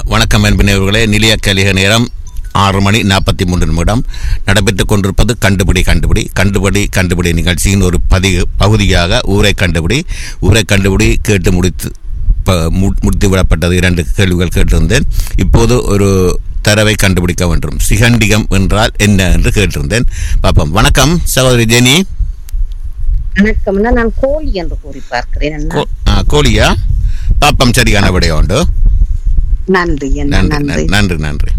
வணக்கம் அன்பினவர்களே நிலைய கலிக நேரம் ஆறு மணி நாற்பத்தி மூன்று நிமிடம் நடைபெற்றுக் கொண்டிருப்பது கண்டுபிடி கண்டுபிடி கண்டுபிடி கண்டுபிடி நிகழ்ச்சியின் ஒரு பதி பகுதியாக ஊரை கண்டுபிடி ஊரை கண்டுபிடி கேட்டு முடித்து ப- மு- முடித்து விடப்பட்டது இரண்டு கேள்விகள் கேட்டிருந்தேன் இப்போது ஒரு தரவை கண்டுபிடிக்க வேண்டும் சிகண்டிகம் என்றால் என்ன என்று கேட்டிருந்தேன் பாப்போம் வணக்கம் சகோதரி ஜெனி வணக்கம்னா நான் கோழி என்று கூறி பார்க்கிறேன் அண்ணா. கோ- ஆ, கோழியா பாப்பம் சரியான விடையா உண்டு நன்றி அண்ணா நன்றி நன்றி நன்றி நன்றி